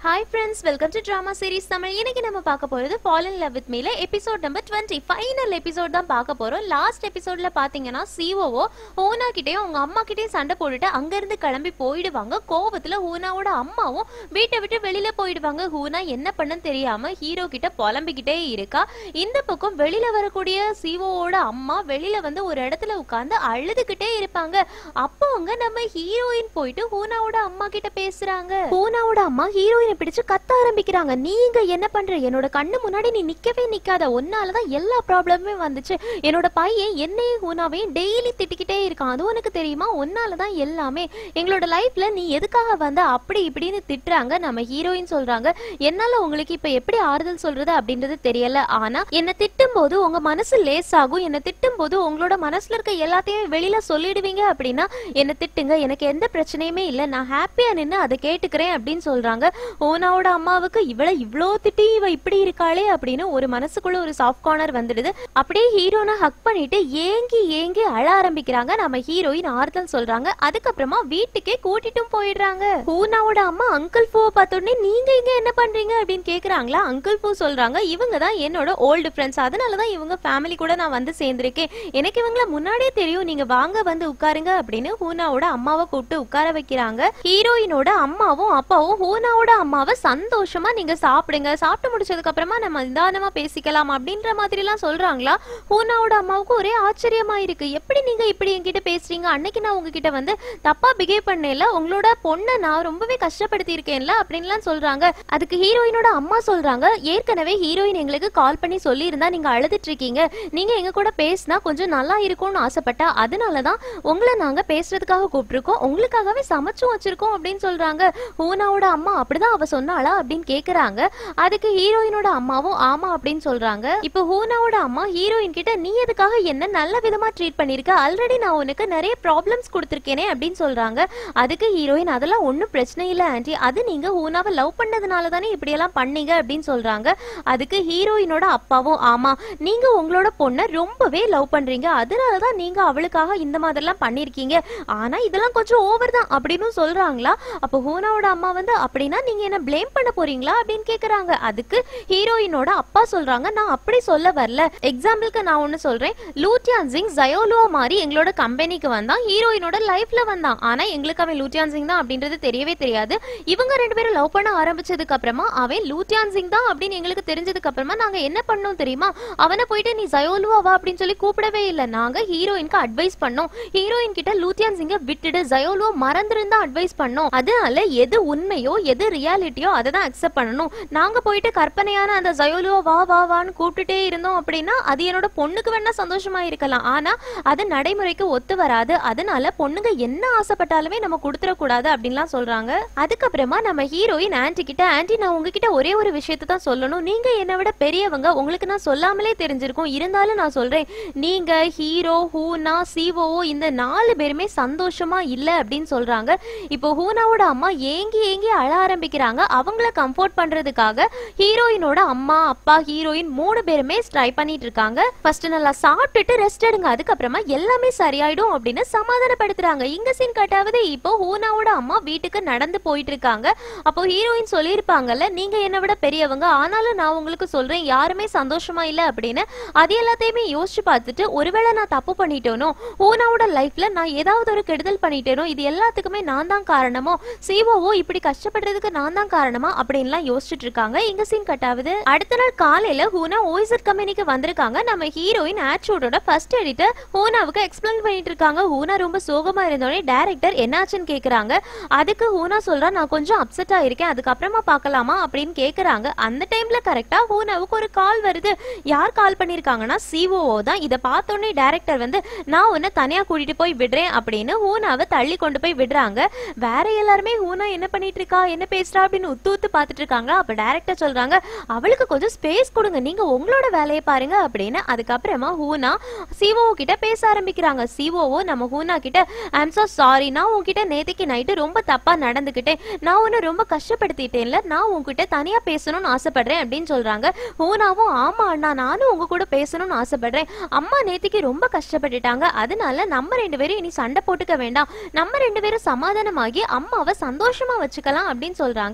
hi friends welcome to drama series Tamil இன்னைக்கு நம்ம பார்க்க போறது ஃபால் இன் லவ் வித் மீல episode number twenty final episode தான் பார்க்க போறோம் லாஸ்ட் எபிசோட்ல பாத்தீங்கன்னா சிஓஓ ஹூனா கிட்டயும் அவங்க அம்மா கிட்டயும் சண்டை போட்டுட்டு அங்கிருந்து கிளம்பி போயிடுவாங்க கோவத்துல ஹூனாவோட அம்மாவும் வீட்டை விட்டு வெளியில போயிடுவாங்க ஹூனா என்ன பண்ணன்னு தெரியாம ஹீரோ கிட்ட புலம்பிக்கிட்டே இருக்கா இந்த பக்கம் வெளியில வரக்கூடிய சிஓவோட அம்மா வெளியில வந்து ஒரு இடத்துல உட்கார்ந்து அழுதுகிட்டே இருப்பாங்க அப்போ அங்க நம்ம ஹீரோயின் போயிட்டு ஹூனாவோட அம்மா கிட்ட பேசுறாங்க ஹூனாவோட அம்மா ஹீரோயினை பிடிச்சு கத்த ஆரம்பிக்கிறாங்க நீங்க என்ன பண்ற என்னோட கண்ணு முன்னாடி நீ நிக்கவே நிக்காத ஒன்னாலதான் எல்லா ப்ராப்ளமுமே வந்துச்சு என்னோட பையன் என்னையும் ஹூனாவையும் டெய்லி திட்டிக்கிட்டே இருக்கான் அது உனக்கு தெரியுமா ஒன்னாலதான் எல்லாமே எங்களோட லைஃப்ல நீ எதுக்காக வந்த அப்படி இப்படின்னு திட்டுறாங்க நம்ம ஹீரோயின் சொல்றாங்க என்னால உங்களுக்கு இப்ப எப்படி ஆறுதல் சொல்றது அப்படின்றது தெரியல ஆனா என்ன திட்டும் போது உங்க மனசு லேஸ் ஆகும் என்ன திட்டும் போது உங்களோட மனசுல இருக்க எல்லாத்தையும் வெளியில சொல்லிடுவீங்க அப்படின்னா என்ன திட்டுங்க எனக்கு எந்த பிரச்சனையுமே இல்ல நான் ஹாப்பியா நின்னு அதை கேட்டுக்கிறேன் அப்படின்னு சொல்றாங்க ஓனாவோட அம்மாவுக்கு இவள இவ்ளோ திட்டி இவ இப்படி இருக்காளே அப்படின்னு ஒரு மனசுக்குள்ள ஒரு சாஃப்ட் கார்னர் வந்துடுது அப்படியே ஹீரோனை ஹக் பண்ணிட்டு ஏங்கி ஏங்கி அழ ஆரம்பிக்கிறாங்க நம்ம ஹீரோயின் ஆறுதல் சொல்றாங்க அதுக்கப்புறமா வீட்டுக்கே கூட்டிட்டும் போயிடுறாங்க ஹூனாவோட அம்மா அங்கிள் பூவை பார்த்த உடனே நீங்க இங்க என்ன பண்றீங்க அப்படின்னு கேக்குறாங்களா அங்கிள் பூ சொல்றாங்க இவங்க தான் என்னோட ஓல்டு ஃப்ரெண்ட்ஸ் அதனாலதான் இவங்க ஃபேமிலி கூட நான் வந்து சேர்ந்திருக்கேன் எனக்கு இவங்கள முன்னாடியே தெரியும் நீங்க வாங்க வந்து உட்காருங்க அப்படின்னு ஹூனாவோட அம்மாவை கூப்பிட்டு உட்கார வைக்கிறாங்க ஹீரோயினோட அம்மாவும் அப்பாவும் ஹூனாவோட அம்மாவை சந்தோஷமா நீங்க சாப்பிடுங்க சாப்பிட்டு முடிச்சதுக்கு அப்புறமா நம்ம நிதானமா பேசிக்கலாம் அப்படின்ற மாதிரி எல்லாம் சொல்றாங்களா ஹூனாவோட அம்மாவுக்கு ஒரே ஆச்சரியமா இருக்கு எப்படி நீங்க இப்படி என்கிட்ட பேசுறீங்க அன்னைக்கு நான் உங்ககிட்ட வந்து தப்பா பிஹேவ் பண்ணல உங்களோட பொண்ணை நான் ரொம்பவே கஷ்டப்படுத்தி இருக்கேன்ல அப்படின்லாம் சொல்றாங்க அதுக்கு ஹீரோயினோட அம்மா சொல்றாங்க ஏற்கனவே ஹீரோயின் எங்களுக்கு கால் பண்ணி சொல்லியிருந்தா நீங்க அழுதுட்டு இருக்கீங்க நீங்க எங்க கூட பேசினா கொஞ்சம் நல்லா இருக்கும்னு ஆசைப்பட்டா அதனாலதான் உங்களை நாங்க பேசுறதுக்காக கூப்பிட்டுருக்கோம் உங்களுக்காகவே சமைச்சும் வச்சிருக்கோம் அப்படின்னு சொல்றாங்க ஹூனாவோட அம்மா அப்படிதான் அவ சொன்னாளா அப்படின்னு கேக்குறாங்க அதுக்கு ஹீரோயினோட அம்மாவும் ஆமா அப்படின்னு சொல்றாங்க இப்போ ஹூனாவோட அம்மா ஹீரோயின் கிட்ட நீ எதுக்காக என்ன நல்ல விதமா ட்ரீட் பண்ணிருக்க ஆல்ரெடி நான் உனக்கு நிறைய ப்ராப்ளம்ஸ் கொடுத்துருக்கேனே அப்படின்னு சொல்றாங்க அதுக்கு ஹீரோயின் அதெல்லாம் ஒன்றும் பிரச்சனை இல்லை ஆன்ட்டி அது நீங்க ஹூனாவை லவ் பண்ணதுனால தானே இப்படியெல்லாம் பண்ணீங்க அப்படின்னு சொல்றாங்க அதுக்கு ஹீரோயினோட அப்பாவும் ஆமா நீங்க உங்களோட பொண்ணை ரொம்பவே லவ் பண்றீங்க அதனால தான் நீங்க அவளுக்காக இந்த மாதிரிலாம் பண்ணிருக்கீங்க ஆனா இதெல்லாம் கொஞ்சம் ஓவர் தான் அப்படின்னு சொல்றாங்களா அப்போ ஹூனாவோட அம்மா வந்து அப்படின்னா நீங்க என்ன ப்ளேம் பண்ண போறீங்களா அப்படின்னு கேக்குறாங்க அதுக்கு ஹீரோயினோட அப்பா சொல்றாங்க நான் அப்படி சொல்ல வரல எக்ஸாம்பிளுக்கு நான் ஒன்னு சொல்றேன் லூட்டியான் சிங் ஜயோலுவா மாதிரி எங்களோட கம்பெனிக்கு வந்தான் ஹீரோயினோட லைஃப்ல வந்தான் ஆனா எங்களுக்கு அவன் லூட்டியான் சிங் தான் அப்படின்றது தெரியவே தெரியாது இவங்க ரெண்டு பேரும் லவ் பண்ண ஆரம்பிச்சதுக்கு அப்புறமா அவன் லூட்டியான் சிங் தான் அப்படின்னு எங்களுக்கு தெரிஞ்சதுக்கு அப்புறமா நாங்க என்ன பண்ணோம் தெரியுமா அவனை போயிட்டு நீ ஜயோலுவா வா அப்படின்னு சொல்லி கூப்பிடவே இல்லை நாங்க ஹீரோயினுக்கு அட்வைஸ் பண்ணோம் ஹீரோயின் கிட்ட லூத்தியான் சிங்க விட்டுடு ஜயோலுவா மறந்திருந்தா அட்வைஸ் பண்ணோம் அதனால எது உண்மையோ எது ரியாலிட்டியோ அதை தான் அக்செப்ட் பண்ணணும் நாங்க போயிட்டு கற்பனையான அந்த ஜயோலுவா வா வா வான்னு கூப்பிட்டுட்டே இருந்தோம் அப்படின்னா அது என்னோட பொண்ணுக்கு வேணா சந்தோஷமா இருக்கலாம் ஆனா அது நடைமுறைக்கு ஒத்து வராது அதனால பொண்ணுங்க என்ன ஆசைப்பட்டாலுமே நம்ம கொடுத்துடக்கூடாது அப்படின்லாம் சொல்றாங்க அதுக்கப்புறமா நம்ம ஹீரோயின் ஆன்டி கிட்ட ஆன்டி நான் உங்ககிட்ட ஒரே ஒரு விஷயத்தை தான் சொல்லணும் நீங்க என்னை விட பெரியவங்க உங்களுக்கு நான் சொல்லாமலே தெரிஞ்சிருக்கும் இருந்தாலும் நான் சொல்றேன் நீங்க ஹீரோ ஹூனா சிஓ இந்த நாலு பேருமே சந்தோஷமா இல்ல அப்படின்னு சொல்றாங்க இப்போ ஹூனாவோட அம்மா ஏங்கி ஏங்கி அழ ஆரம்பிக்கிறாங்க அவங்கள கம்ஃபோர்ட் பண்றதுக்காக ஹீரோயினோட அம்மா அப்பா ஹீரோயின் மூணு பேருமே ட்ரை பண்ணிட்டு இருக்காங்க ஃபர்ஸ்ட் நல்லா சாப்பிட்டுட்டு ரெஸ்ட் எடுங்க அதுக்கப்புறமா எல்லாமே சரியாயிடும் அப்படின்னு சமாதானப்படுத்துறாங்க இங்க சீன் கட்டாவது இப்போ ஹூனாவோட அம்மா வீட்டுக்கு நடந்து போயிட்டு இருக்காங்க அப்போ ஹீரோயின் சொல்லியிருப்பாங்கல்ல நீங்க என்னை விட பெரியவங்க ஆனாலும் நான் உங்களுக்கு சொல்றேன் யாருமே சந்தோஷமா இல்ல அப்படின்னு அது எல்லாத்தையுமே யோசிச்சு பார்த்துட்டு ஒருவேளை நான் தப்பு பண்ணிட்டேனோ ஹூனாவோட லைஃப்ல நான் ஏதாவது ஒரு கெடுதல் பண்ணிட்டேனோ இது எல்லாத்துக்குமே நான் தான் காரணமோ சிஓஓ இப்படி கஷ்டப்படுறதுக்கு நான் தான் காரணமா அப்படின்லாம் யோசிச்சுட்டு இருக்காங்க இங்க சீன் கட்டாவது அடுத்த நாள் காலையில ஹூனா ஓய்சர் கம்பெனிக்கு வந்திருக்காங்க நம்ம ஹீரோயின் ஆட்சூடோட ஃபர்ஸ்ட் எடிட்டர் ஹூனாவுக்கு எக்ஸ்பிளைன் பண்ணிட்டு இருக்காங்க ஹூனா ரொம்ப சோகமா இருந்தோடனே டைரக்டர் என்னாச்சுன்னு கேக்குறாங்க அதுக்கு ஹூனா சொல்றா நான் கொஞ்சம் அப்செட்டா இருக்கேன் அதுக்கப்புறமா பார்க்கலாமா அப்படின்னு கேக்குறாங்க அந்த டைம்ல கரெக்டா ஹூனாவுக்கு ஒரு கால் வருது யார் கால் பண்ணிருக்காங்கன்னா சிஓஓ தான் இதை பார்த்தோன்னே டைரக்டர் வந்து நான் உன்னை தனியா கூட்டிட்டு போய் விடுறேன் அப்படின்னு ஹூனாவை தள்ளி கொண்டு போய் விடுறாங்க வேற எல்லாருமே ஹூனா என்ன பண்ணிட்டு இருக்கா என்ன பேசுறா அப்படின்னு உத்து உத்து பார்த்துட்டு இருக்காங்க அப்ப டைரக்டர் சொல்றாங்க அவளுக்கு கொஞ்சம் ஸ்பேஸ் கொடுங்க நீங்க உங்களோட வேலையை பாருங்க அப்படின்னு அதுக்கப்புறமா ஹூனா சிஓ கிட்ட பேச ஆரம்பிக்கிறாங்க சிஓஓ நம்ம ஹூனா கிட்ட ஐம் so சாரி நான் உன்கிட்ட நேத்திக்கு நைட்டு ரொம்ப தப்பா நடந்துக்கிட்டேன் நான் உன்னை ரொம்ப கஷ்டப்படுத்திட்டேன்ல நான் உன்கிட்ட தனியா பேசணும்னு ஆசைப்படுறேன் அப்படின்னு சொல்றாங்க ஹூனாவும் ஆமா அண்ணா நானும் உங்க கூட பேசணும்னு ஆசைப்படுறேன் அம்மா நேத்திக்கு ரொம்ப கஷ்டப்பட்டுட்டாங்க அதனால நம்ம ரெண்டு பேரும் இனி சண்டை போட்டுக்க வேண்டாம் நம்ம ரெண்டு பேரும் சமாதானமாகி அம்மாவை சந்தோஷமா வச்சுக்கலாம் அப்படின்னு சொல்றாங்க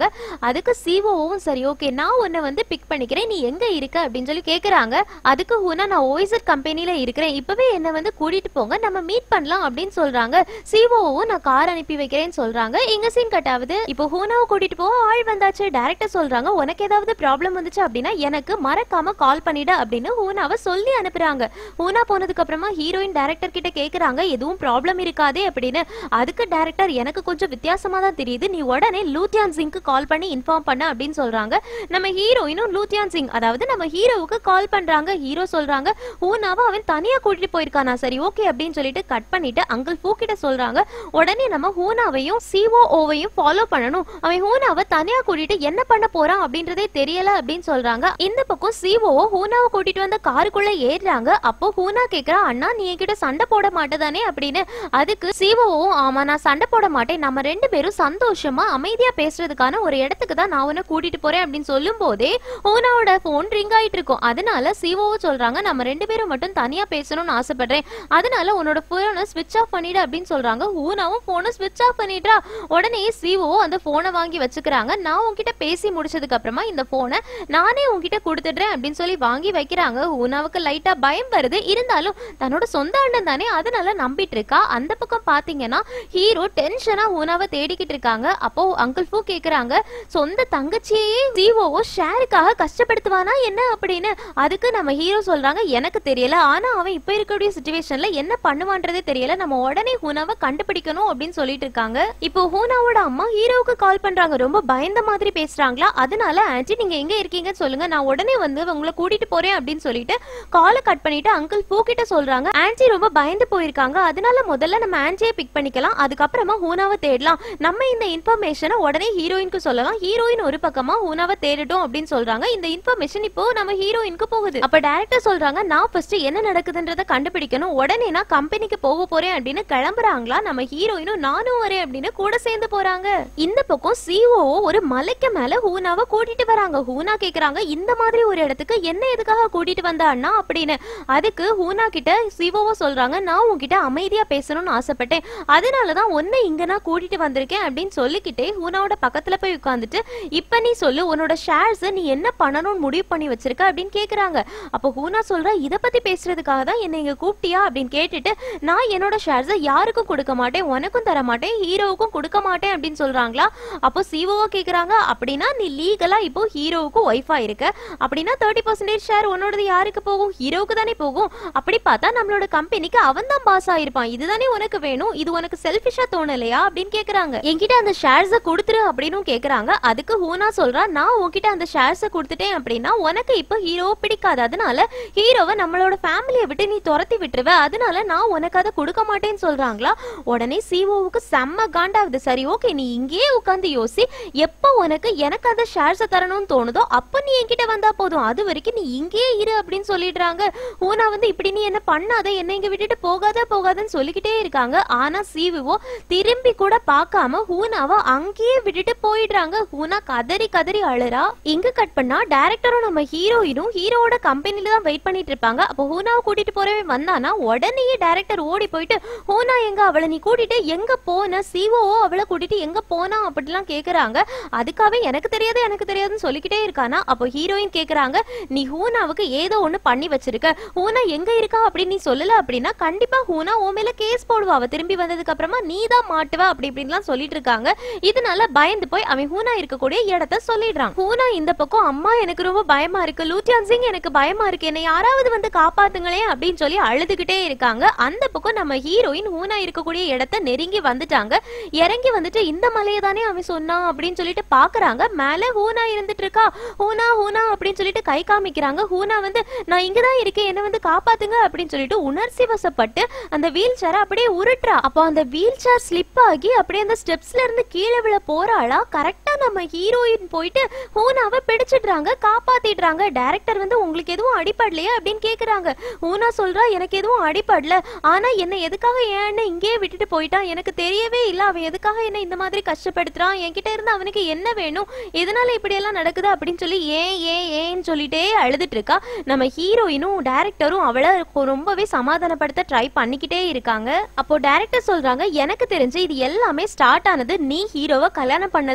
சொல்றாங்க அதுக்கு சிஓவும் சரி ஓகே நான் உன்னை வந்து பிக் பண்ணிக்கிறேன் நீ எங்க இருக்க அப்படின்னு சொல்லி கேக்குறாங்க அதுக்கு ஹூனா நான் ஓய்சர் கம்பெனில இருக்கிறேன் இப்பவே என்ன வந்து கூட்டிட்டு போங்க நம்ம மீட் பண்ணலாம் அப்படின்னு சொல்றாங்க சிஓவும் நான் கார் அனுப்பி வைக்கிறேன்னு சொல்றாங்க இங்க சீன் கட் ஆகுது இப்போ ஹூனாவை கூட்டிட்டு போக ஆள் வந்தாச்சு டேரக்டர் சொல்றாங்க உனக்கு ஏதாவது ப்ராப்ளம் வந்துச்சு அப்படின்னா எனக்கு மறக்காம கால் பண்ணிடு அப்படின்னு ஹூனாவை சொல்லி அனுப்புறாங்க ஹூனா போனதுக்கு அப்புறமா ஹீரோயின் டேரக்டர் கிட்ட கேக்குறாங்க எதுவும் ப்ராப்ளம் இருக்காதே அப்படின்னு அதுக்கு டேரக்டர் எனக்கு கொஞ்சம் வித்தியாசமா தான் தெரியுது நீ உடனே லூத்தியான் சிங்க்கு கால் பண்ணி இன்ஃபார்ம் பண்ண அப்படின்னு சொல்றாங்க நம்ம ஹீரோயினும் லூத்தியான் சிங் அதாவது நம்ம ஹீரோவுக்கு கால் பண்றாங்க ஹீரோ சொல்றாங்க ஹூனாவை அவன் தனியா கூட்டிட்டு போயிருக்கானா சரி ஓகே அப்படின்னு சொல்லிட்டு கட் பண்ணிட்டு அங்கிள் பூ கிட்ட சொல்றாங்க உடனே நம்ம ஹூனாவையும் சிஓஓவையும் ஃபாலோ பண்ணணும் அவன் ஹூனாவை தனியா கூட்டிட்டு என்ன பண்ண போறான் அப்படின்றதே தெரியல அப்படின்னு சொல்றாங்க இந்த பக்கம் சிஓ ஹூனாவை கூட்டிட்டு வந்த காருக்குள்ள ஏறுறாங்க அப்போ ஹூனா கேக்குறா அண்ணா நீ என்கிட்ட சண்டை போட மாட்டேதானே அப்படின்னு அதுக்கு சிஓவும் ஆமா நான் சண்டை போட மாட்டேன் நம்ம ரெண்டு பேரும் சந்தோஷமா அமைதியா பேசுறதுக்கான ஒரு இடத்துக்கு தான் நான் உன்னை கூட்டிட்டு போறேன் அப்படின்னு சொல்லும் போதே ஹூனாவோட போன் ரிங் ஆயிட்டு இருக்கும் அதனால சிஓ சொல்றாங்க நம்ம ரெண்டு பேரும் மட்டும் தனியா பேசணும்னு ஆசைப்படுறேன் அதனால உன்னோட போனை ஸ்விட்ச் ஆஃப் பண்ணிடு அப்படின்னு சொல்றாங்க ஹூனாவும் போனை ஸ்விட்ச் ஆஃப் பண்ணிடுறா உடனே சிஓ அந்த போனை வாங்கி வச்சுக்கிறாங்க நான் உன்கிட்ட பேசி முடிச்சதுக்கு அப்புறமா இந்த போனை நானே உன்கிட்ட கொடுத்துடுறேன் அப்படின்னு சொல்லி வாங்கி வைக்கிறாங்க ஹூனாவுக்கு லைட்டா பயம் வருது இருந்தாலும் தன்னோட சொந்த அண்ணன் தானே அதனால நம்பிட்டு இருக்கா அந்த பக்கம் பாத்தீங்கன்னா ஹீரோ டென்ஷனா ஹூனாவை தேடிக்கிட்டு இருக்காங்க அப்போ அங்கிள் ஃபூ கேக்குறாங்க சொந்த தங்கச்சியே சிஓஓ ஷேருக்காக கஷ்டப்படுத்துவானா என்ன அப்படின்னு அதுக்கு நம்ம ஹீரோ சொல்றாங்க எனக்கு தெரியல ஆனா அவன் இப்ப இருக்கக்கூடிய சுச்சுவேஷன்ல என்ன பண்ணுவான்றதே தெரியல நம்ம உடனே ஹூனாவை கண்டுபிடிக்கணும் அப்படின்னு சொல்லிட்டு இருக்காங்க இப்போ ஹூனாவோட அம்மா ஹீரோவுக்கு கால் பண்றாங்க ரொம்ப பயந்த மாதிரி பேசுறாங்களா அதனால ஆன்ட்டி நீங்க எங்க இருக்கீங்கன்னு சொல்லுங்க நான் உடனே வந்து உங்களை கூட்டிட்டு போறேன் அப்படின்னு சொல்லிட்டு காலை கட் பண்ணிட்டு அங்கிள் பூ கிட்ட சொல்றாங்க ஆன்ட்டி ரொம்ப பயந்து போயிருக்காங்க அதனால முதல்ல நம்ம ஆன்ட்டியை பிக் பண்ணிக்கலாம் அதுக்கப்புறமா ஹூனாவை தேடலாம் நம்ம இந்த இன்ஃபர்மேஷனை உடனே ஹீரோயினுக்கு சொல்லலாம் ஹீரோயின் ஒரு பக்கமா ஹூனாவை தேடட்டும் அப்படின்னு சொல்றாங்க இந்த இன்ஃபர்மேஷன் இப்போ நம்ம ஹீரோயினுக்கு போகுது அப்ப டேரக்டர் சொல்றாங்க நான் ஃபர்ஸ்ட் என்ன நடக்குதுன்றத கண்டுபிடிக்கணும் உடனே நான் கம்பெனிக்கு போக போறேன் அப்படின்னு கிளம்புறாங்களா நம்ம ஹீரோயினும் நானும் வரேன் அப்படின்னு கூட சேர்ந்து போறாங்க இந்த பக்கம் சிஓ ஒரு மலைக்கு மேல ஹூனாவை கூட்டிட்டு வராங்க ஹூனா கேக்குறாங்க இந்த மாதிரி ஒரு இடத்துக்கு என்ன எதுக்காக கூட்டிட்டு வந்த அண்ணா அப்படின்னு அதுக்கு ஹூனா கிட்ட சிஓவோ சொல்றாங்க நான் உன்கிட்ட அமைதியா பேசணும்னு ஆசைப்பட்டேன் அதனாலதான் உன்னை இங்க நான் கூட்டிட்டு வந்திருக்கேன் அப்படின்னு சொல்லிக்கிட்டே ஹூனாவோட பக்கத்துல போய் உட்காந்துட்டு இப்ப நீ சொல்லு உன்னோட ஷேர்ஸ் நீ என்ன பண்ணணும்னு முடிவு பண்ணி வச்சிருக்க அப்படின்னு கேக்குறாங்க அப்போ ஹூனா சொல்றா இத பத்தி பேசுறதுக்காக தான் என்ன இங்க கூப்பிட்டியா அப்படின்னு கேட்டுட்டு நான் என்னோட ஷேர்ஸை யாருக்கும் கொடுக்க மாட்டேன் உனக்கும் தர மாட்டேன் ஹீரோவுக்கும் கொடுக்க மாட்டேன் அப்படின்னு சொல்றாங்களா அப்போ சிஓவோ கேக்குறாங்க அப்படின்னா நீ லீகலா இப்போ ஹீரோவுக்கு ஒய்ஃபா இருக்க அப்படின்னா தேர்ட்டி பர்சன்டேஜ் ஷேர் உன்னோடது யாருக்கு போகும் ஹீரோவுக்கு தானே போகும் அப்படி பார்த்தா நம்மளோட கம்பெனிக்கு அவன் தான் பாஸ் ஆயிருப்பான் இதுதானே உனக்கு வேணும் இது உனக்கு செல்ஃபிஷா தோணலையா அப்படின்னு கேக்குறாங்க என்கிட்ட அந்த ஷேர்ஸை கொடுத்துரு அப்படின்னு கேக்குறாங்க அதுக்கு ஹூனா சொல்றா நான் உன்கிட்ட அந்த ஷேர்ஸை கொடுத்துட்டேன் அப்படின்னா உனக்கு இப்போ ஹீரோவை பிடிக்காது அதனால ஹீரோவை நம்மளோட ஃபேமிலியை விட்டு நீ துரத்தி விட்டுருவ அதனால நான் உனக்கு அதை கொடுக்க மாட்டேன்னு சொல்றாங்களா உடனே சிஓவுக்கு செம்ம காண்டாகுது சரி ஓகே நீ இங்கேயே உட்காந்து யோசி எப்போ உனக்கு எனக்கு அந்த ஷேர்ஸை தரணும்னு தோணுதோ அப்போ நீ என்கிட்ட வந்தா போதும் அது வரைக்கும் நீ இங்கேயே இரு அப்படின்னு சொல்லிடுறாங்க ஹூனா வந்து இப்படி நீ என்ன பண்ணாத என்ன இங்க விட்டுட்டு போகாத போகாதன்னு சொல்லிக்கிட்டே இருக்காங்க ஆனா சிவிஓ திரும்பி கூட பார்க்காம ஹூனாவை அங்கேயே விட்டுட்டு போயிடுறாங்க ஹூனா கதறி கதறி அழுறா இங்க கட் பண்ணா டேரக்டரும் நம்ம ஹீரோயினும் ஹீரோவோட கம்பெனில தான் வெயிட் பண்ணிட்டு இருப்பாங்க அப்போ ஹூனாவை கூட்டிட்டு போறவன் வந்தானா உடனே டேரக்டர் ஓடி போயிட்டு ஹூனா எங்க அவளை நீ கூட்டிட்டு எங்க போன சிஓ அவளை கூட்டிட்டு எங்க போனா அப்படிலாம் கேக்குறாங்க அதுக்காக எனக்கு தெரியாது எனக்கு தெரியாதுன்னு சொல்லிக்கிட்டே இருக்கானா அப்போ ஹீரோயின் கேக்குறாங்க நீ ஹூனாவுக்கு ஏதோ ஒண்ணு பண்ணி வச்சிருக்க ஹூனா எங்க இருக்கா அப்படின்னு நீ சொல்லல அப்படின்னா கண்டிப்பா ஹூனா உன் மேல கேஸ் போடுவா அவ திரும்பி வந்ததுக்கு அப்புறமா நீ தான் மாட்டுவ அப்படி இப்படின்லாம் சொல்லிட்டு இருக்காங்க இதனால பயந்து போய் அவன் ஹூனா இருக்கக்கூடிய இடத்த சொல்லிடுறான் ஹூனா இந்த பக்கம் அம்மா எனக்கு ரொம்ப பயமா இருக்கு லூட்டியான் சிங் எனக்கு பயமா இருக்கு என்னை யாராவது வந்து காப்பாத்துங்களேன் அப்படின்னு சொல்லி அழுதுகிட்டே இருக்காங்க அந்த பக்கம் நம்ம ஹீரோயின் ஹூனா இருக்கக்கூடிய இடத்த நெருங்கி வந்துட்டாங்க இறங்கி வந்துட்டு இந்த மலையை தானே அவன் சொன்னான் அப்படின்னு சொல்லிட்டு பாக்குறாங்க மேல ஹூனா இருந்துட்டு இருக்கா ஹூனா ஹூனா அப்படின்னு சொல்லிட்டு கை காமிக்கிறாங்க ஹூனா வந்து நான் இங்கதான் இருக்கேன் என்ன வந்து காப்பாத்துங்க அப்படின்னு சொல்லிட்டு உணர்ச்சி வசப்பட்டு அந்த வீல் சேரை அப்படியே உருட்டுறா அப்போ அந்த வீல் சேர் ஸ்லிப் ஆகி அப்படியே அந்த ஸ்டெப்ஸ்ல இருந்து கீழே விழ போறாளா கரெக்டா நம்ம ஹீரோயின் போயிட்டு ஹூனாவை பிடிச்சிடுறாங்க காப்பாத்திடுறாங்க டைரக்டர் வந்து உங்களுக்கு எதுவும் அடிபடலையா அப்படின்னு கேக்குறாங்க ஹூனா சொல்றா எனக்கு எதுவும் அடிபடல ஆனா என்ன எதுக்காக ஏன் அண்ணன் இங்கேயே விட்டுட்டு போயிட்டான் எனக்கு தெரியவே இல்ல அவன் எதுக்காக என்ன இந்த மாதிரி கஷ்டப்படுத்துறான் என்கிட்ட இருந்து அவனுக்கு என்ன வேணும் எதனால இப்படி எல்லாம் நடக்குது அப்படின்னு சொல்லி ஏன் ஏன் ஏன்னு சொல்லிட்டே அழுதுட்டு இருக்கா நம்ம ஹீரோயினும் டேரக்டரும் அவளை கொ- ரொம்பவே சமாதானப்படுத்த ட்ரை பண்ணிக்கிட்டே இருக்காங்க அப்போ டேரக்டர் சொல்றாங்க எனக்கு தெரிஞ்சு இது எல்லாமே ஸ்டார்ட் ஆனது நீ ஹீரோவை கல்யாணம் பண்ணதுக்கு அப்புறம்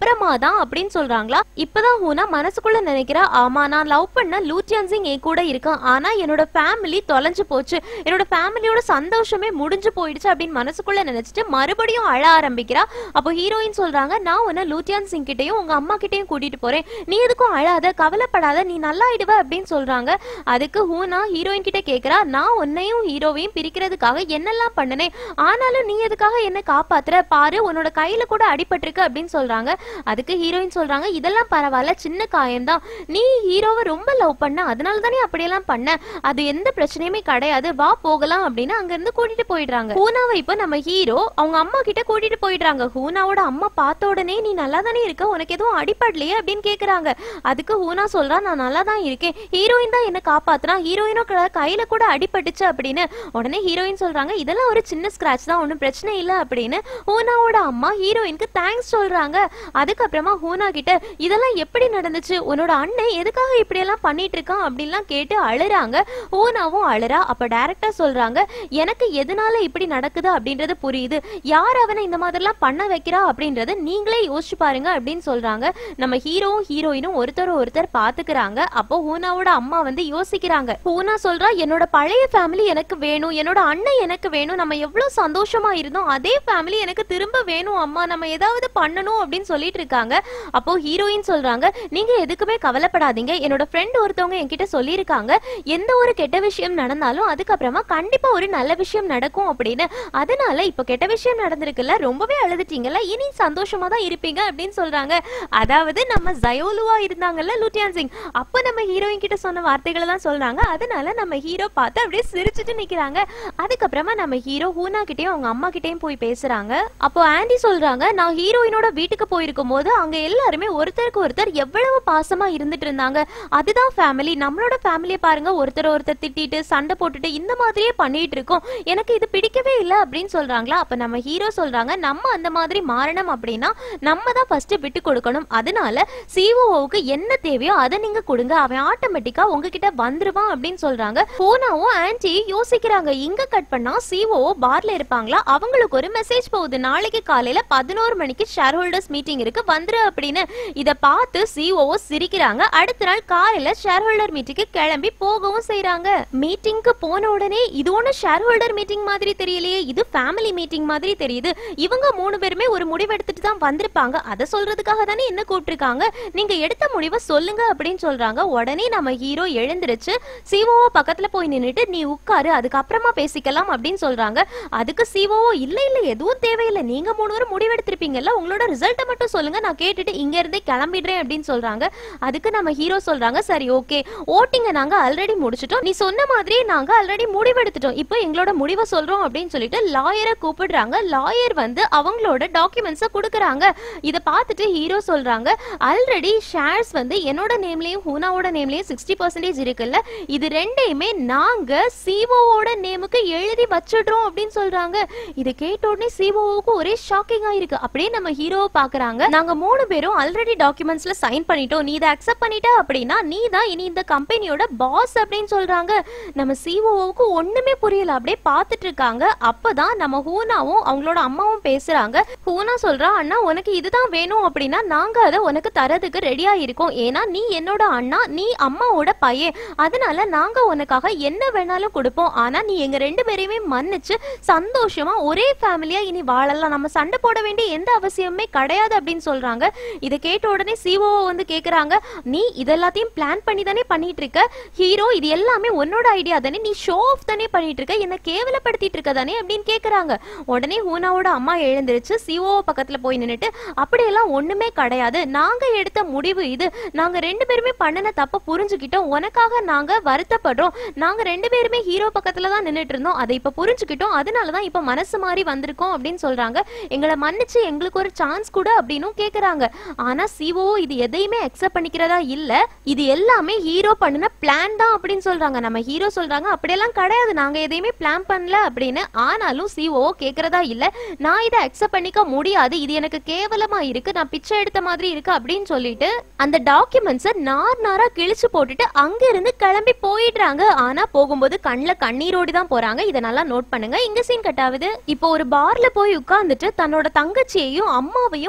அப்புறமா தான் அப்படின்னு சொல்றாங்களா இப்பதான் ஹூனா மனசுக்குள்ள நினைக்கிறா ஆமா நான் லவ் பண்ண லூத்தியான் சிங் என் கூட இருக்கான் ஆனா என்னோட ஃபேமிலி தொலைஞ்சு போச்சு என்னோட ஃபேமிலியோட சந்தோஷமே முடிஞ்சு போயிடுச்சு அப்படின்னு மனசுக்குள்ள நினைச்சிட்டு மறுபடியும் அழ ஆரம்பிக்கிறா அப்போ ஹீரோயின் சொல்றாங்க நான் உன்னை லூத்தியான் சிங் கிட்டயும் உங்க அம்மா கிட்டயும் கூட்டிட்டு போறேன் நீ எதுக்கும் அழாத கவலைப்படாத நீ நல்லா ஆயிடுவ அப்படின்னு சொல்றாங்க அதுக்கு ஹூனா ஹீரோயின் கிட்ட கேக்குறா நான் உன்னையும் ஹீரோவையும் பிரிக்கிறதுக்காக என்னெல்லாம் பண்ணினேன் ஆனாலும் நீ எதுக்காக என்ன காப்பாத்துற பாரு உன்னோட கையில கூட அடிபட்டிருக்கு அப்படின்னு சொல்றாங்க அதுக்கு ஹீரோயின் சொல்றாங்க இதெல்லாம் பரவாயில்ல சின்ன காயம்தான் நீ ஹீரோவை ரொம்ப லவ் பண்ண அதனால தானே அப்படியெல்லாம் பண்ண அது எந்த பிரச்சனையுமே கிடையாது வா போகலாம் அப்படின்னு அங்க இருந்து கூட்டிட்டு போயிடுறாங்க ஹூனாவை இப்போ நம்ம ஹீரோ அவங்க அம்மா கிட்ட கூட்டிட்டு போயிடுறாங்க ஹூனாவோட அம்மா பார்த்த உடனே நீ நல்லா தானே இருக்க உனக்கு எதுவும் அடிபடலையே அப்படின்னு கேக்குறாங்க அதுக்கு ஹூனா சொல்றா நான் நல்லா தான் இருக்கேன் ஹீரோயின் தான் என்ன காப்பாத்துறா ஹீரோயினோ கையில கூட அடிபட்டுச்சு அப்படின்னு உடனே ஹீரோயின் சொல்றாங்க இதெல்லாம் ஒரு சின்ன ஸ்கிராட்ச் தான் ஒன்றும் பிரச்சனை இல்லை அப்படின்னு ஹூனாவோட அம்மா ஹீரோயினுக்கு தேங்க்ஸ் சொல்றாங்க அதுக்கப்புறமா ஹூனா கிட்ட இதெல்லாம் எப்படி நடந்துச்சு உன்னோட அண்ணன் எதுக்காக இப்படியெல்லாம் பண்ணிட்டு இருக்கான் அப்படின்லாம் கேட்டு அழுறாங்க ஹூனாவும் அழுறா அப்ப டேரக்டர் சொல்றாங்க எனக்கு எதனால இப்படி நடக்குது அப்படின்றது புரியுது யார் அவனை இந்த மாதிரிலாம் பண்ண வைக்கிறா அப்படின்றத நீங்களே யோசிச்சு பாருங்க அப்படின்னு சொல்றாங்க நம்ம ஹீரோவும் ஹீரோயினும் ஒருத்தர் ஒருத்தர் பாத்துக்கிறாங்க அப்போ ஹூனாவோட அம்மா வந்து யோசிக்கிறாங்க ஹூனா சொல்றா என்னோட பழைய ஃபேமிலி எனக்கு வேணும் என்னோட அண்ணன் எனக்கு வேணும் நம்ம எவ்வளவு சந்தோஷமா இருந்தோம் அதே ஃபேமிலி எனக்கு திரும்ப வேணும் அம்மா நம்ம ஏதாவது பண்ணணும் அப்படின்னு சொல்லிட்டு இருக்காங்க அப்போ ஹீரோயின் சொல்றாங்க நீங்க எதுக்குமே கவலைப்படாதீங்க என்னோட ஃப்ரெண்ட் ஒருத்தவங்க என்கிட்ட சொல்லியிருக்காங்க எந்த ஒரு கெட்ட விஷயம் நடந்தாலும் அதுக்கப்புறமா கண்டிப்பா ஒரு நல்ல விஷயம் நடக்கும் அப்படின்னு அதனால இப்போ கெட்ட விஷயம் நடந்திருக்குல்ல ரொம்பவே அழுதுட்டீங்கல்ல இனி சந்தோஷமா தான் இருப்பீங்க அப்படின்னு சொல்றாங்க அதாவது நம்ம ஜயோலுவா இருந்தாங்கல்ல லுட்டியான் சிங் அப்ப நம்ம ஹீரோயின் கிட்ட சொன்ன வார்த்தைகளை தான் சொல்றாங்க அதனால நம்ம ஹீரோ பார்த்து அப்படியே சிரிச்சுட்டு நிக்கிறாங்க அதுக்கப்புறமா நம்ம ஹீரோ ஹூனா கிட்டயும் அவங்க அம்மா கிட்டயும் போய் பேசுறாங்க அப்போ ஆண்டி சொல்றாங்க நான் ஹீரோயினோட வீட்டுக்கு போயிருக்கும் போது அங்க எல்லாருமே ஒருத்தருக்கு ஒருத்தர் எவ்வளவு பாசமா இருந்துட்டு இருந்தாங்க அதுதான் ஃபேமிலி நம்மளோட ஃபேமிலியை பாருங்க ஒருத்தர் ஒருத்தர் திட்டிட்டு சண்டை போட்டுட்டு இந்த மாதிரியே பண்ணிட்டு இருக்கோம் எனக்கு இது பிடிக்கவே இல்லை அப்படின்னு சொல்றாங்களா அப்ப நம்ம ஹீரோ சொல்றாங்க நம்ம அந்த மாதிரி மாறணும் அப்படின்னா நம்ம தான் ஃபர்ஸ்ட் விட்டு கொடுக்கணும் அதனால சிஓஓவுக்கு என்ன தேவையோ அதை நீங்க கொடுங்க அவன் ஆட்டோமேட்டிக்கா உங்ககிட்ட வந்துருவான் அப்படின்னு சொல்றாங்க போனாவும் ஆன்டி யோசிக்கிறாங்க இங்க கட் பண்ணா சிஓஓ பார்ல இருப்பாங்களா அவங்களுக்கு ஒரு மெசேஜ் போகுது நாளைக்கு காலையில பதினோரு மணிக்கு ஷேர் ஹோல்டர்ஸ் மீட்டிங் இருக்கு வந்துரு அப்படின்னு இத பார்த்து சிஓஓ சிரிக்கிறாங்க அடுத்த நாள் காலையில ஷேர் ஹோல்டர் மீட்டிங்க்கு கிளம்பி போகவும் செய்றாங்க மீட்டிங்க்கு போன உடனே இது ஒண்ணு ஷேர் ஹோல்டர் மீட்டிங் மாதிரி தெரியலையே இது ஃபேமிலி மீட்டிங் மாதிரி தெரியுது இவங்க மூணு பேருமே ஒரு முடிவு எடுத்துட்டு தான் வந்திருப்பாங்க அதை சொல்றதுக்காக தானே என்ன கூப்பிட்டிருக்காங்க நீங்க எடுத்த முடிவை சொல்லுங்க அப்படின்னு சொல்றாங்க உடனே நம்ம ஹீரோ எழுந்திருச்சு சிஓ பக்கத்துல போய் நின்னுட்டு நீ உட்காரு அதுக்கப்புறமா பேசிக்கலாம் அப்படின்னு சொல்றாங்க அதுக்கு சிஓ இல்ல இல்ல எதுவும் தேவையில்லை நீங்க மூணு பேரும் முடிவெடுத்திருப்பீங்கல்ல உங்களோட ரிசல்ட்டை மட்டும் சொல்லுங்க நான் கேட்டுட்டு இங்க இருந்தே கிளம்பிடுறேன் அப்படின்னு சொல்றாங்க அதுக்கு நம்ம ஹீரோ சொல்றாங்க சரி ஓகே ஓட்டிங்க நாங்க ஆல்ரெடி முடிச்சிட்டோம் நீ சொன்ன மாதிரி நாங்க ஆல்ரெடி முடிவெடுத்துட்டோம் இப்போ எங்களோட முடிவை சொல்றோம் அப்படின்னு சொல்லிட்டு லாயரை கூப்பிடுறாங்க லாயர் வந்து அவங்களோட டாக்குமெண்ட்ஸை கொடுக்குறாங்க இதை பார்த்துட்டு ஹீரோ சொல்றாங்க ஆல்ரெடி ஷேர்ஸ் வந்து என்னோட நேம்லயும் ஹூனாவோட நேம்லயும் சிக்ஸ்டி பர்சன்டேஜ் இருக்குல்ல இது ரெண்டையுமே நாங்க சிஓவோட நேமுக்கு எழுதி வச்சிடுறோம் அப்படின்னு சொல்றாங்க இதை கேட்ட உடனே சிஓவுக்கு ஒரே ஷாக்கிங்கா இருக்கு அப்படியே நம்ம ஹீரோவை பாக்குறாங்க நாங்க மூணு பேரும் ஆல்ரெடி டாக்குமெண்ட்ஸ்ல சைன் பண்ணிட்டோம் நீ இதை அக்செப்ட் பண்ணிட்ட அப்படின்னா நீ தான் இனி இந்த கம்பெனியோட பாஸ் அப்படின்னு சொல்றாங்க நம்ம சிஓவுக்கு ஒண்ணுமே புரியல அப்படியே பார்த்துட்டு இருக்காங்க அப்பதான் நம்ம ஹூனாவும் அவங்களோட அம்மாவும் பேசுறாங்க ஹூனா சொல்றா அண்ணா உனக்கு இதுதான் வேணும் அப்படின்னா நாங்க அதை உனக்கு தரதுக்கு ரெடியா இருக்கோம் ஏன்னா நீ என்னோட அண்ணா நீ அம்மாவோட பையன் அதனால நாங்க உனக்காக என்ன வேணாலும் கொடுப்போம் ஆனா நீ எங்க ரெண்டு பேரையுமே மன்னிச்சு சந்தோஷமா ஒரே ஃபேமிலியா இனி வாழலாம் நம்ம சண்டை போட வேண்டிய எந்த அவசியமே கிடையாது அப்படின்னு சொல்றாங்க இதை கேட்ட உடனே சிஓ வந்து கேக்குறாங்க நீ இதெல்லாத்தையும் பிளான் பண்ணி தானே பண்ணிட்டு இருக்க ஹீரோ இது எல்லாமே உன்னோட ஐடியா தானே நீ ஷோ ஆஃப் தானே பண்ணிட்டு இருக்க என்ன கேவலப்படுத்திட்டு இருக்க தானே அப்படின்னு கேக்குறாங்க உடனே ஹூனாவோட அம்மா எழுந்திருச்சு சிஓ பக்கத்துல போய் நின்னுட்டு அப்படியெல்லாம் ஒண்ணுமே கிடையாது நாங்க எடுத்த முடிவு இது நாங்க ரெண்டு பேருமே பண்ணின தப்ப புரிஞ்சுக்கிட்டோம் உனக்காக நாங்க வருத்தப்படுறோம் நாங்க ரெண்டு பேருமே ஹீரோ பக்கத்துல தான் நின்னுட்டு இருந்தோம் அதை இப்ப புரிஞ்சுக்கிட்டோம் அதனாலதான் இப்ப மனசு மாறி வந்திருக்கோம் அப்படின்னு சொல்றாங்க எங்களை மன்னிச்சு எங்களுக்கு ஒரு சான்ஸ் கூட அப்படின்னும் கேக்குறாங்க ஆனா சிஓ இது எதையுமே அக்செப்ட் பண்ணிக்கிறதா இல்ல இது எல்லாமே ஹீரோ பண்ணின பிளான் தான் அப்படின்னு சொல்றாங்க நம்ம ஹீரோ சொல்றாங்க அப்படியெல்லாம் கிடையாது நாங்க எதையுமே பிளான் பண்ணல அப்படின்னு ஆனாலும் சிஓ கேக்குறதா இல்ல நான் இதை அக்செப்ட் பண்ணிக்க முடியாது இது எனக்கு கேவலமா இருக்கு நான் பிச்சை எடுத்த மாதிரி இருக்கு அப்படின்னு சொல்லிட்டு அந்த டாக்குமெண்ட்ஸை நார் நாரா கிழிச்சு போட்டுட்டு அங்க இருந்து கிளம்பி போயிடுறாங்க ஆனா போகும்போது கண்ணுல கண்ணீரோடி தான் போறாங்க இதை நல்லா நோட் பண்ணுங்க இங்க சீன் கட் ஆகுது இப்போ ஒரு பார்ல போய் உட்கார்ந்துட்டு தன்னோட தங்கச்சியையும் அம்மாவையும் ஒரே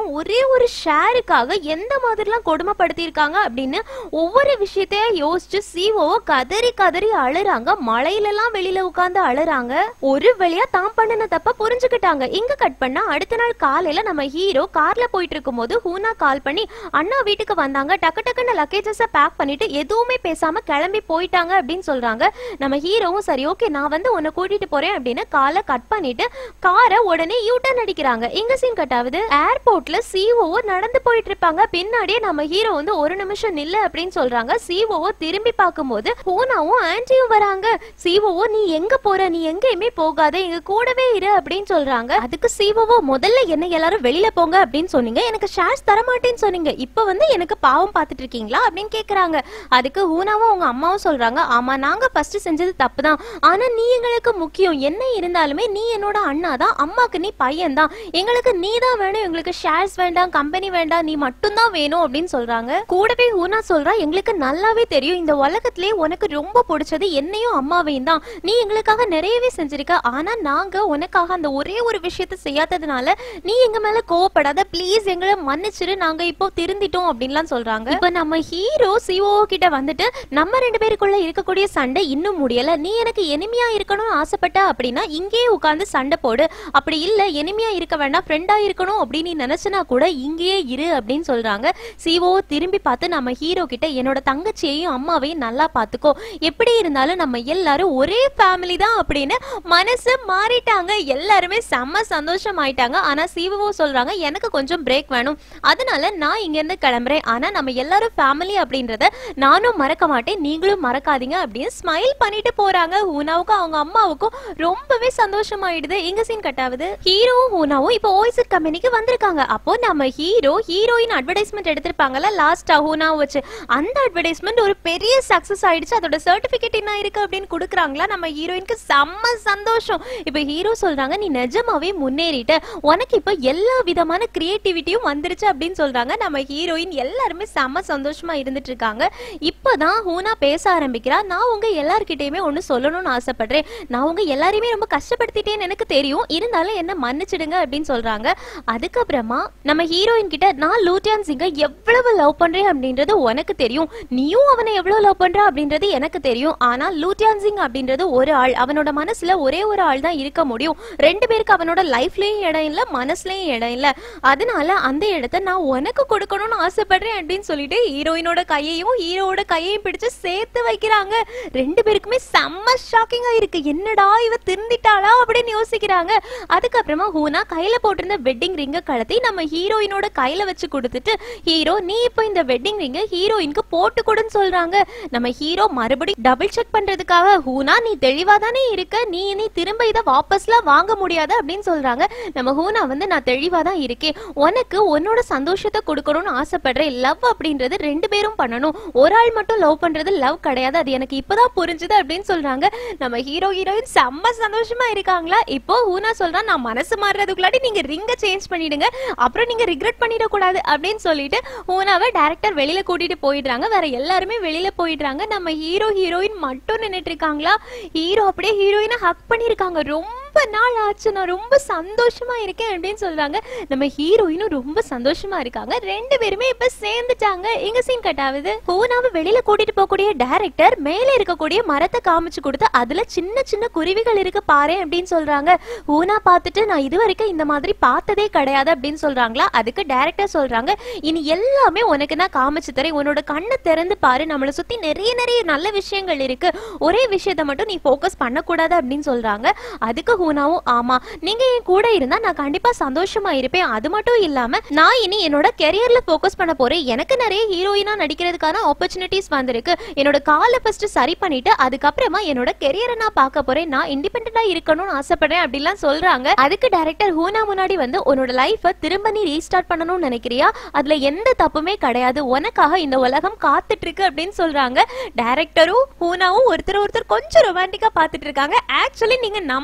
ஒரு ஷேருக்காக எந்த மாதிரிலாம் கொடுமைப்படுத்தியிருக்காங்க அப்படின்னு ஒவ்வொரு விஷயத்தையா யோசிச்சு சிஓ கதறி கதறி அழுறாங்க மழையிலலாம் வெளியில உட்கார்ந்து அழுறாங்க ஒரு வழியா தான் பண்ணின தப்ப புரிஞ்சுக்கிட்டாங்க இங்க கட் பண்ணா அடுத்த நாள் காலையில நம்ம ஹீரோ கார்ல போயிட்டு இருக்கும்போது ஹூனா கால் பண்ணி அண்ணா வீட்டுக்கு வந்தாங்க டக்கு டக்குன்னு லக்கேஜஸ் பேக் பண்ணிட்டு எதுவுமே பேசாம கிளம்பி போயிட்டாங்க அப்படின்னு சொல்றாங்க நம்ம ஹீரோவும் சரி ஓகே நான் வந்து உன்னை கூட்டிட்டு போறேன் அப்படின்னு காலை கட் பண்ணிட்டு காரை உடனே யூ டர்ன் அடிக்கிறாங்க எங்க சீன் கட் ஆகுது ஏர்போர்ட்ல சிஓ நடந்து போயிட்டு இருப்பாங்க பின்னாடியே நம்ம ஹீரோ வந்து ஒரு நிமிஷம் நில்லு அப்படின்னு சொல்றாங்க சிஓ திரும்பி பார்க்கும்போது ஹூனாவும் ஆன்டியும் வராங்க சிஓ நீ எங்க போற நீ எங்கேயுமே போகாத எங்க கூடவே இரு அப்படின்னு சொல்றாங்க அதுக்கு சிஓ முதல்ல என்ன எல்லாரும் வெளியில போங்க அப்படின்னு சொன்னீங்க எனக்கு ஷேர்ஸ் தர மாட்டேன்னு சொன்னீங்க இப்போ வந்து எனக்கு பாவம் பார்த்துட்டு இருக்கீங்களா அப்படின்னு கேக்குறாங்க அதுக்கு ஹூனாவும் அவங்க அம்மாவும் சொல்றாங்க ஆமா நாங்க ஃபர்ஸ்ட் செஞ்சது தப்பு தான் ஆனா நீ எங்களுக்கு முக்கியம் என்ன இருந்தாலுமே நீ என்னோட அண்ணா தான் அம்மாக்கு நீ பையன் தான் எங்களுக்கு நீ தான் வேணும் எங்களுக்கு ஷேர்ஸ் வேண்டாம் கம்பெனி வேண்டாம் நீ மட்டும் தான் வேணும் அப்படின்னு சொல்றாங்க கூடவே ஹூனா சொல்றா எங்களுக்கு நல்லாவே தெரியும் இந்த உலகத்திலே உனக்கு ரொம்ப பிடிச்சது என்னையும் அம்மாவையும் தான் நீ எங்களுக்காக நிறையவே செஞ்சிருக்க ஆனா நாங்க உனக்காக அந்த ஒரே ஒரு விஷயத்த செய்யாததுனால நீ எங்க மேல கோவப்படாத ப்ளீஸ் எங்களை மன்னிச்சிரு நாங்க இப்போ திருந்திட்டோம் அப்படின்லாம் சொல்றாங்க இப்ப நம்ம ஹீரோ சிஓ கிட்ட வந்துட்டு நம்ம ரெண்டு பேருக்குள்ள இருக்கக்கூடிய சண்டை இன்னும் முடியல நீ எனக்கு எனிமையா இருக்கணும்னு ஆசைப்பட்ட அப்படின்னா இங்கேயே உட்கார்ந்து சண்டை போடு அப்படி இல்ல எனிமையா இருக்க வேண்டாம் ஃப்ரெண்டா இருக்கணும் அப்படின்னு நீ நினைச்சனா கூட இங்கேயே இரு அப்படின்னு சொல்றாங்க சிஓ திரும்பி பார்த்து நம்ம ஹீரோ கிட்ட என்னோட தங்கச்சியையும் அம்மாவையும் நல்லா பாத்துக்கோ எப்படி இருந்தாலும் நம்ம எல்லாரும் ஒரே ஃபேமிலி தான் அப்படின்னு மனசு மாறிட்டாங்க எல்லாருமே செம்ம சந்தோஷம் ஆயிட்டாங்க ஆனா சிஓ சொல்றாங்க எனக்கு கொஞ்சம் பிரேக் வேணும் அதனால நான் இங்க இருந்து கிளம்புறேன் ஆனா நம்ம எல்லாரும் ஃபேமிலி அப்படின்றத நானும் மறக்க மாட்டேன் நீங்களும் மறக்காதீங்க அப்படின்னு ஸ்மைல் பண்ணிட்டு போறாங்க ஹூனாவுக்கும் அவங்க அம்மாவுக்கும் ரொம்பவே சந்தோஷமாயிடுது எங்க சீன் கட் ஆகுது ஹீரோவும் ஹூனாவும் இப்போ ஓய்ஸ் கம்பெனிக்கு வந்திருக்காங்க அப்போ நம்ம ஹீரோ ஹீரோயின் அட்வர்டைஸ்மெண்ட் எடுத்திருப்பாங்கல்ல லாஸ்டா ஹூனாவை வச்சு அந்த அட்வர்டைஸ்மெண்ட் ஒரு பெரிய சக்சஸ் ஆயிடுச்சு அதோட சர்டிபிகேட் என்ன இருக்கு அப்படின்னு கொடுக்குறாங்களா நம்ம ஹீரோயினுக்கு செம்ம சந்தோஷம் இப்போ ஹீரோ சொல்றாங்க நீ நிஜமாவே முன்னேறிட்ட உனக்கு இப்போ எல்லா விதமான கிரியேட்டிவிட்டியும் வந்துருச்சு அப்படின்னு சொல்றாங்க நம்ம ஹீரோயின் எல்லாருமே செம்ம சந்தோஷமா இருந்துட்டு இருக்காங்க இப்போதான் ஹூனா பேச ஆரம்பிக்கிறா நான் உங்க எல்லார்கிட்டயுமே ஒன்னு சொல்லணும்னு ஆசைப்படுறேன் நான் உங்க எல்லாரையுமே ரொம்ப கஷ்டப்படுத்திட்டேன்னு எனக்கு தெரியும் இருந்தாலும் என்ன மன்னிச்சிடுங்க அப்படின்னு சொல்றாங்க அதுக்கப்புறமா நம்ம ஹீரோயின் கிட்ட நான் லூட்டியான் சிங்கை எவ்வளவு லவ் பண்றேன் அப்படின்றது உனக்கு தெரியும் நீயும் அவனை எவ்வளவு லவ் பண்ற அப்படின்றது எனக்கு தெரியும் ஆனா லூட்டியான் சிங் அப்படின்றது ஒரு ஆள் அவனோட மனசுல ஒரே ஒரு ஆள் தான் இருக்க முடியும் ரெண்டு பேருக்கு அவனோட லைஃப்லயும் இடம் இல்ல மனசுலயும் இடம் இல்ல அதனால அந்த இடத்த நான் உனக்கு கொடுக்கணும்னு ஆசைப்படுறேன் அப்படின்னு சொல்லிட்டு ஹீரோயினோட கையையும் ஹீரோவோட கையையும் பிடிச்சு சேர்த்து வைக்கிறாங்க ரெண்டு பேருக்குமே செம்ம ஷாக்கிங்கா இருக்கு என்னடா இவ திருந்திட்டாளா அப்படின்னு யோசிக்கிறாங்க அதுக்கப்புறமா ஹூனா கையில போட்டிருந்த வெட்டிங் ரிங்க கழட்டி நம்ம ஹீரோயினோட கையில வச்சு கொடுத்துட்டு ஹீரோ நீ இப்போ இந்த வெட்டிங் ரிங்க ஹீரோயினுக்கு போட்டு கொடுன்னு சொல்றாங்க நம்ம ஹீரோ மறுபடியும் டபுள் செக் பண்றதுக்காக ஹூனா நீ தெளிவா தானே இருக்க நீ நீ திரும்ப இதை வாபஸ்லாம் வாங்க முடியாது அப்படின்னு சொல்றாங்க நம்ம ஹூனா வந்து நான் தெளிவா தான் இருக்கேன் உனக்கு உன்னோட சந்தோஷத்தை கொடுக்கணும்னு ஆசைப்படுறேன் லவ் அப்படின்றது ரெண்டு பேரும் பண்ணணும் ஒரு ஆள் மட்டும் லவ் பண்றது லவ் கிடையாது அது எனக்கு இப்பதான் புரிஞ்சுது அப்படின்னு சொல்றாங்க நம்ம ஹீரோ ஹீரோயின் செம்ம சந்தோஷமா இருக்காங்களா இப்போ ஹூனா சொல்றா நான் மனசு மாறுறதுக்குள்ளாடி நீங்க ரிங்க சேஞ்ச் பண்ணிடுங்க அப்புறம் நீங்க ரிக்ரெட் பண்ணிடக்கூடாது அப்படின்னு சொல்லிட்டு ஹூனாவை டேரக்டர் வெளியில கூட்டிட்டு போயிடுறாங்க வேற எல்லாருமே வெளியில போயிடுறாங்க நம்ம ஹீரோ ஹீரோயின் மட்டும் நின்னுட்டு இருக்காங்களா ஹீரோ அப்படியே ஹீரோயினை ஹக் பண்ணிருக்காங்க ரொம்ப நாள் ஆச்சு நான் ரொம்ப சந்தோஷமா இருக்கேன் அப்படின்னு சொல்றாங்க நம்ம ஹீரோயினும் ரொம்ப சந்தோஷமா இருக்காங்க ரெண்டு பேருமே இப்ப சேர்ந்துட்டாங்க எங்க சீன் கட் ஆகுது ஹூனாவை வெளியில கூட்டிட்டு போகக்கூடிய டைரக்டர் மேல இருக்கக்கூடிய மரத்தை காமிச்சு கொடுத்து அதுல சின்ன சின்ன குருவிகள் இருக்கு பாரு அப்படின்னு சொல்றாங்க ஹூனா பார்த்துட்டு நான் இது வரைக்கும் இந்த மாதிரி பார்த்ததே கிடையாது அப்படின்னு சொல்றாங்களா அதுக்கு டைரக்டர் சொல்றாங்க இனி எல்லாமே உனக்கு நான் காமிச்சு தரேன் உன்னோட கண்ணை திறந்து பாரு நம்மளை சுத்தி நிறைய நிறைய நல்ல விஷயங்கள் இருக்கு ஒரே விஷயத்த மட்டும் நீ ஃபோக்கஸ் பண்ணக்கூடாது அப்படின்னு சொல்றாங்க அதுக்கு ஹூனாவும் ஆமா நீங்க என் கூட இருந்தா நான் கண்டிப்பா சந்தோஷமா இருப்பேன் அது மட்டும் இல்லாம நான் இனி என்னோட கெரியர்ல ஃபோக்கஸ் பண்ண போறேன் எனக்கு நிறைய ஹீரோயினா நடிக்கிறதுக்கான ஆப்பர்ச்சுனிட்டிஸ் வந்திருக்கு என்னோட காலை ஃபர்ஸ்ட் சரி பண்ணிட்டு அதுக்கப்புறமா என்னோட கெரியரை நான் பார்க்க போறேன் நான் இண்டிபெண்டா இருக்கணும்னு ஆசைப்படுறேன் அப்படிலாம் சொல்றாங்க அதுக்கு டைரக்டர் ஹூனா முன்னாடி வந்து உன்னோட லைஃபை திரும்ப நீ ரீஸ்டார்ட் பண்ணணும்னு நினைக்கிறியா அதுல எந்த தப்புமே கிடையாது உனக்காக இந்த உலகம் காத்துட்டு இருக்கு அப்படின்னு சொல்றாங்க டைரக்டரும் ஹூனாவும் ஒருத்தர் ஒருத்தர் கொஞ்சம் ரொமான்டிக்கா பார்த்துட்டு இருக்காங்க ஆக்சுவலி நீங்க நம்பவே மாட்டீங்க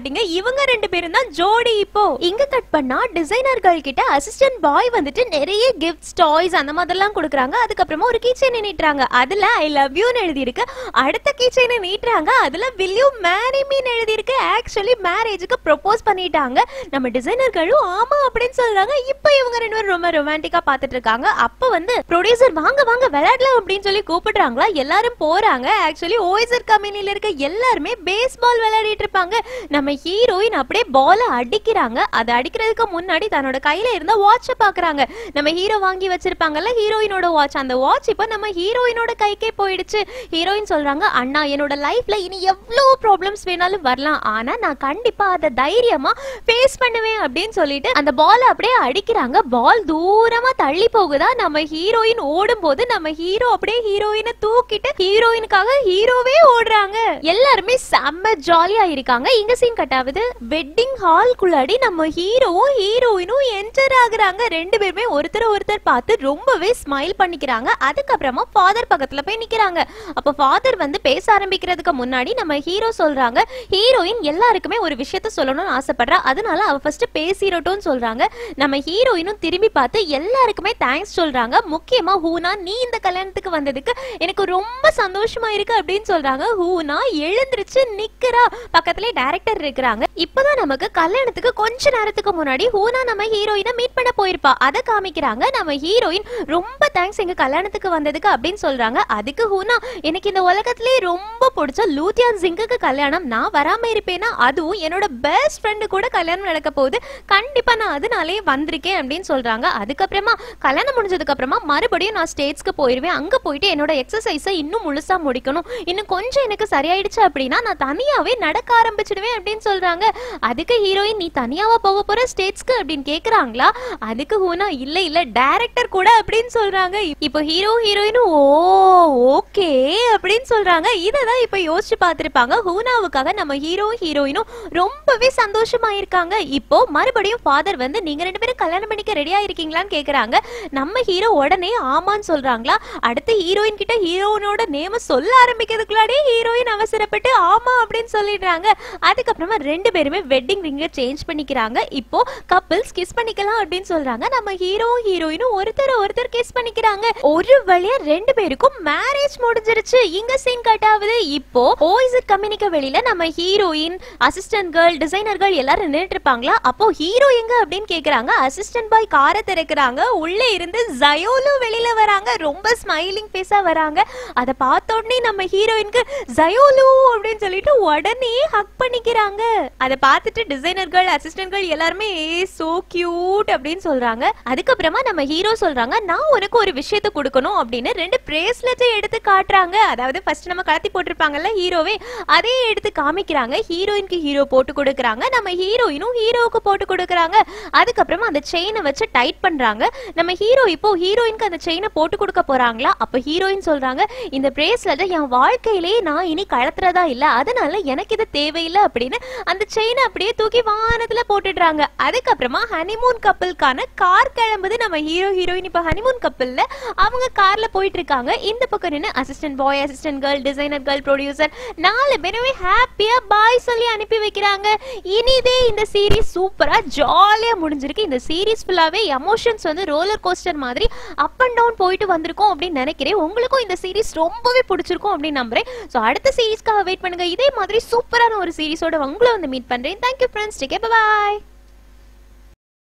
மாட்டீங்க இவங்க ரெண்டு பேரும் தான் ஜோடி இப்போ இங்க கட் பண்ணா டிசைனர்கள் கிட்ட அசிஸ்டன்ட் பாய் வந்துட்டு நிறைய கிஃப்ட்ஸ் டாய்ஸ் அந்த மாதிரிலாம் கொடுக்குறாங்க அதுக்கப்புறமா ஒரு கீச்சைனை நீட்டுறாங்க அதுல ஐ லவ் யூன்னு எழுதியிருக்கு அடுத்த கீச்சைனை நீட்டுறாங்க அதுல வில் யூ மேரி மீன் எழுதியிருக்கு ஆக்சுவலி மேரேஜுக்கு ப்ரொபோஸ் பண்ணிட்டாங்க நம்ம டிசைனர்களும் ஆமா அப்படின்னு சொல்றாங்க இப்போ இவங்க ரெண்டு பேரும் ரொம்ப ரொமான்டிக்கா பார்த்துட்டு இருக்காங்க அப்ப வந்து ப்ரொடியூசர் வாங்க வாங்க விளையாடலாம் அப்படின்னு சொல்லி கூப்பிடுறாங்களா எல்லாரும் போறாங்க ஆக்சுவலி ஓய்சர் கம்பெனில இருக்க எல்லாருமே பேஸ் பால் விளையாடிட்டு இருப்பாங்க நம்ம ஹீரோயின் அப்படியே பால அடிக்கிறாங்க அதை அடிக்கிறதுக்கு முன்னாடி தன்னோட கையில இருந்த வாட்ச பாக்குறாங்க நம்ம ஹீரோ வாங்கி வச்சிருப்பாங்கல்ல ஹீரோயினோட வாட்ச் அந்த வாட்ச் இப்போ நம்ம ஹீரோயினோட கைக்கே போயிடுச்சு ஹீரோயின் சொல்றாங்க அண்ணா என்னோட லைஃப்ல இனி எவ்வளவு ப்ராப்ளம்ஸ் வேணாலும் வரலாம் ஆனா நான் கண்டிப்பா அதை தைரியமா ஃபேஸ் பண்ணுவேன் அப்படின்னு சொல்லிட்டு அந்த பால் அப்படியே அடிக்கிறாங்க பால் தூரமா தள்ளி போகுதா நம்ம ஹீரோயின் ஓடும் போது நம்ம ஹீரோ அப்படியே ஹீரோயினை தூக்கிட்டு ஹீரோயினுக்காக ஹீரோவே ஓடுறாங்க எல்லாருமே செம்ம ஜாலியா இருக்காங்க இங்க சீன் கட் ஆகுது வெட்டிங் ஹால்குள்ளாடி நம்ம ஹீரோவும் ஹீரோயினும் என்டர் ஆகுறாங்க ரெண்டு பேருமே ஒருத்தர் ஒருத்தர் பார்த்து ரொம்பவே ஸ்மைல் பண்ணிக்கிறாங்க அதுக்கப்புறமா ஃபாதர் பக்கத்துல போய் நிக்கிறாங்க அப்ப ஃபாதர் வந்து பேச ஆரம்பிக்கிறதுக்கு முன்னாடி நம்ம ஹீரோ சொல்றாங்க ஹீரோயின் எல்லாருக்குமே ஒரு விஷயத்த சொல்லணும்னு ஆசைப்படுறா அதனால அவ ஃபர்ஸ்ட் பேசிரட்டும்னு சொல்றாங்க நம்ம ஹீரோயினும் திரும்பி பார்த்து எல்லாருக்குமே தேங்க்ஸ் சொல்றாங்க முக்கியமா ஹூனா நீ இந்த கல்யாணத்துக்கு வந்ததுக்கு எனக்கு ரொம்ப சந்தோஷமா இருக்கு அப்படின்னு சொல்றாங்க ஹூனா எழுந்திருச்சு நிக்கிறா பக்கத்துலயே டைரக்டர் இருக்கிறாங்க இப்பதான் நமக்கு கல்யாணத்துக்கு கொஞ்ச நேரத்துக்கு முன்னாடி ஹூனா நம்ம ஹீரோயினை மீட் பண்ண போயிருப்பா அதை காமிக்கிறாங்க நம்ம ஹீரோயின் ரொம்ப தேங்க்ஸ் எங்க கல்யாணத்துக்கு வந்ததுக்கு அப்படின்னு சொல்றாங்க அதுக்கு ஹூனா எனக்கு இந்த உலகத்திலே ரொம்ப பிடிச்ச லூத்தியான் சிங்குக்கு கல்யாணம் நான் வராம இருப்பேனா அதுவும் என்னோட பெஸ்ட் ஃப்ரெண்டு கூட கல்யாணம் நடக்க போகுது கண்டிப்பா நான் அதனாலே வந்திருக்கேன் அப்படின்னு சொல்றாங்க அதுக்கப்புறமா கல்யாணம் முடிஞ்சதுக்கு அப்புறமா மறுபடியும் நான் ஸ்டேட்ஸ்க்கு போயிருவேன் அங்க போயிட்டு என்னோட எக்ஸசைஸை இன்னும் முழுசா முடிக்கணும் இன்னும் கொஞ்சம் எனக்கு சரியாயிடுச்சு அப்படின்னா நான் தனியாவே நடக்க ஆரம்பிச்சிடுவேன் அப்படின்னு சொல்றாங்க அதுக்கு ஹீரோயின் நீ தனியாவா போக போற ஸ்டேட்ஸ்க்கு அப்படின்னு கேக்குறாங்களா அதுக்கு ஹூனா இல்ல இல்ல டைரக்டர் கூட அப்படின்னு சொல்றாங்க இப்போ ஹீரோ ஹீரோயினும் ஓ ஓகே அப்படின்னு சொல்றாங்க இததான் இப்ப யோசிச்சு பார்த்திருப்பாங்க ஹூனாவுக்காக நம்ம ஹீரோ ஹீரோயினும் ரொம்பவே சந்தோஷமா இருக்காங்க இப்போ மறுபடியும் ஃபாதர் வந்து நீங்க ரெண்டு பேரும் கல்யாணம் பண்ணிக்க ரெடியா இருக்கீங்களான்னு கேக்குறாங்க நம்ம ஹீரோ உடனே ஆமான்னு சொல்றாங்களா அடுத்து ஹீரோயின் கிட்ட ஹீரோயினோட நேம சொல்ல ஆரம்பிக்கிறதுக்குள்ளாடியே ஹீரோயின் அவசரப்பட்டு ஆமா அப்படின்னு சொல்லிடுறாங்க அதுக்கப்புறமா ரெண்டு பேருமே வெட்டிங் ரிங்க சேஞ்ச் பண்ணிக்கிறாங்க இப்போ கப்பிள்ஸ் கிஸ் பண்ணிக்கலாம் அப்படின்னு சொல்றாங்க நம்ம ஹீரோ ஹீரோயினும் ஒருத்தர் ஒருத்தர் கிஸ் பண்ணிக்கிறாங்க ஒரு வழியா ரெண்டு பேருக்கும் மேரேஜ் முடிஞ்சிருச்சு இங்க சீன் கட் ஆகுது இப்போ ஓய்சர் கம்பெனிக்கு வெளியில நம்ம ஹீரோயின் அசிஸ்டன்ட் கேர்ள் டிசைனர்கள் எல்லாரும் நின்னுட்டு இருப்பாங்களா அப்போ ஹீரோ எங்க அப்படின்னு கேக்குறாங்க அசிஸ்டன்ட் பாய் காரை திறக்கிறாங்க உள்ள இருந்து ஜயோலு வெளியில வராங்க ரொம்ப ஸ்மைலிங் ஃபேஸா வராங்க அதை பார்த்த உடனே நம்ம ஹீரோயினுக்கு ஜயோலு அப்படின்னு சொல்லிட்டு உடனே ஹக் பண்ணிக்கிறாங்க அதை பார்த்துட்டு டிசைனர்கள் அசிஸ்டன்ட்கள் எல்லாருமே சோ கியூட் அப்படின்னு சொல்றாங்க அதுக்கப்புறமா நம்ம ஹீரோ சொல்றாங்க நான் உனக்கு ஒரு விஷயத்தை கொடுக்கணும் அப்படின்னு ரெண்டு பிரேஸ்லெட்டை எடுத்து காட்டுறாங்க அதாவது ஃபர்ஸ்ட் நம்ம கலத்தி போட்டிருப்பாங்கல்ல ஹீரோவே அதே எடுத்து காமிக்கிறாங்க ஹீரோயினுக்கு ஹீரோ போட்டு கொடுக்குறாங்க நம்ம ஹீரோயினும் ஹீரோவுக்கு போட்டு கொடுக்குறாங்க அதுக்கப்புறமா அந்த செயினை வச்சு டைட் பண்றாங்க நம்ம ஹீரோ இப்போ ஹீரோயினுக்கு அந்த செயினை போட்டு கொடுக்க போறாங்களா அப்ப ஹீரோயின் சொல்றாங்க இந்த பிரேஸ்லெட்டை என் வாழ்க்கையிலேயே நான் இனி கலத்துறதா இல்ல அதனால எனக்கு இது தேவையில்லை அப்படின்னு அந்த செயினை அப்படியே தூக்கி வானத்துல போட்டுடுறாங்க அதுக்கப்புறமா ஹனிமூன் கப்பலுக்கான கார் கிளம்புது நம்ம ஹீரோ ஹீரோயின் இப்ப ஹனிமூன் கப்பல்ல அவங்க கார்ல போயிட்டு இருக்காங்க இந்த பக்கம் நின்று assistant boy assistant girl designer girl producer நாலு பேருமே ஹாப்பியா பாய் சொல்லி அனுப்பி வைக்கிறாங்க இனிதே இந்த சீரிஸ் சூப்பரா ஜாலியா முடிஞ்சிருக்கு இந்த சீரிஸ் ஃபுல்லாவே எமோஷன்ஸ் வந்து ரோலர் கோஸ்டர் மாதிரி அப் அண்ட் டவுன் போயிட்டு வந்திருக்கும் அப்படின்னு நினைக்கிறேன் உங்களுக்கும் இந்த சீரிஸ் ரொம்பவே பிடிச்சிருக்கும் அப்படின்னு நம்புறேன் ஸோ அடுத்த சீரிஸ்க்காக வெயிட் பண்ணுங்க இதே மாதிரி சூப்பரான ஒரு சீரிஸோட உங்களை வந்து மீட் பண்றேன் தேங்க்யூ ஃப்ரெண்ட்ஸ் டேக் பாய்